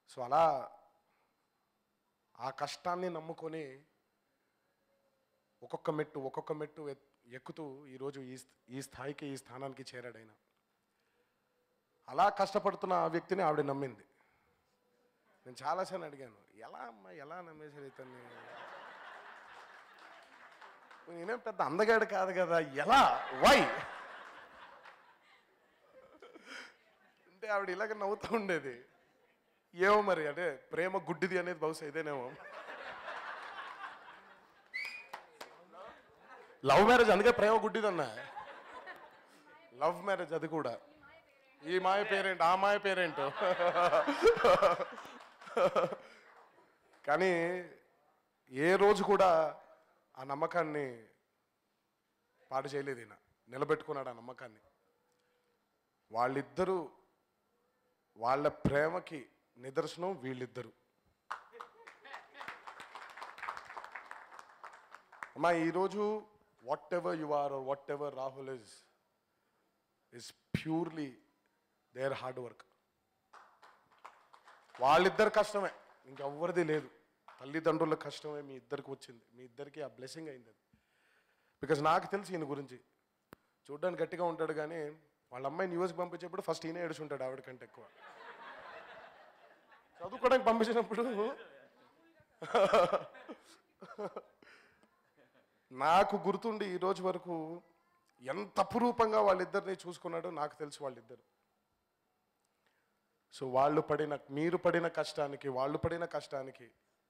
so అలా ఆ కష్టాన్ని నమ్ముకొని ఒక్కొక్క మెట్టు ఒక్కొక్క మెట్టు ఎత్- ఎక్కుతూ ఈరోజు ఈ స్థ- ఈ స్థాయికి ఈ స్థానానికి చేరాడు ఆయన అలా కష్టపడుతున్న ఆ వ్యక్తిని ఆవిడ నమ్మింది నేను చాలాసార్లు అడిగాను ఎలా అమ్మా ఎలా నమ్మేశారు ఇతన్ని నేనేం పెద్ద అందగాడు కాదు కదా ఎలా వై అంటే ఆవిడ ఇలాగ నవ్వుతూ ఉండేది ఏమో మరి అంటే ప్రేమ గుడ్డిది అనేది బహుశా ఇదేనేమో లవ్ మ్యారేజ్ అందుకే ప్రేమ గుడ్డిదన్నా లవ్ మ్యారేజ్ అది కూడా ఈ మాయ పేరేంటి ఆ మాయ పేరేంటో కానీ ఏ రోజు కూడా ఆ నమ్మకాన్ని పాడు చేయలేదు ఈయన నిలబెట్టుకున్నాడు ఆ నమ్మకాన్ని వాళ్ళిద్దరూ వాళ్ళ ప్రేమకి నిదర్శనం వీళ్ళిద్దరు అమ్మా ఈరోజు whatever you are whatever Rahul is is purely their hard work వాళ్ళిద్దరు కష్టమే ఇంకెవ్వరిది లేదు తల్లిదండ్రుల కష్టమే మీ ఇద్దరికి వచ్చింది మీ ఇద్దరికి ఆ బ్లెస్సింగ్ అయింది అది బికాజ్ నాకు తెలిసి ఈయన గురించి చూడ్డానికి గట్టిగా ఉంటాడు కానీ వాళ్ళ అమ్మాయిని యూఎస్కి పంపించేప్పుడు ఫస్ట్ ఈయన ఏడుచుంటాడు ఆవిడ కంటే ఎక్కువ చదువుకోవడానికి పంపించినప్పుడు నాకు గుర్తుండి ఈ రోజు వరకు ఎంత అపురూపంగా వాళ్ళిద్దరిని చూసుకున్నాడో నాకు తెలుసు వాళ్ళిద్దరు సో వాళ్ళు పడిన మీరు పడిన కష్టానికి వాళ్ళు పడిన కష్టానికి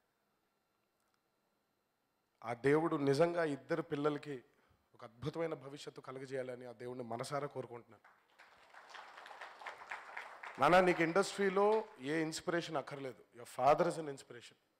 ఆ దేవుడు నిజంగా ఇద్దరు పిల్లలకి ఒక అద్భుతమైన భవిష్యత్తు కలుగజేయాలని ఆ దేవుడిని మనసారా కోరుకుంటున్నాను నాన్న నీకు ఇండస్ట్రీలో ఏ ఇన్స్పిరేషన్ అక్కర్లేదు your father is an inspiration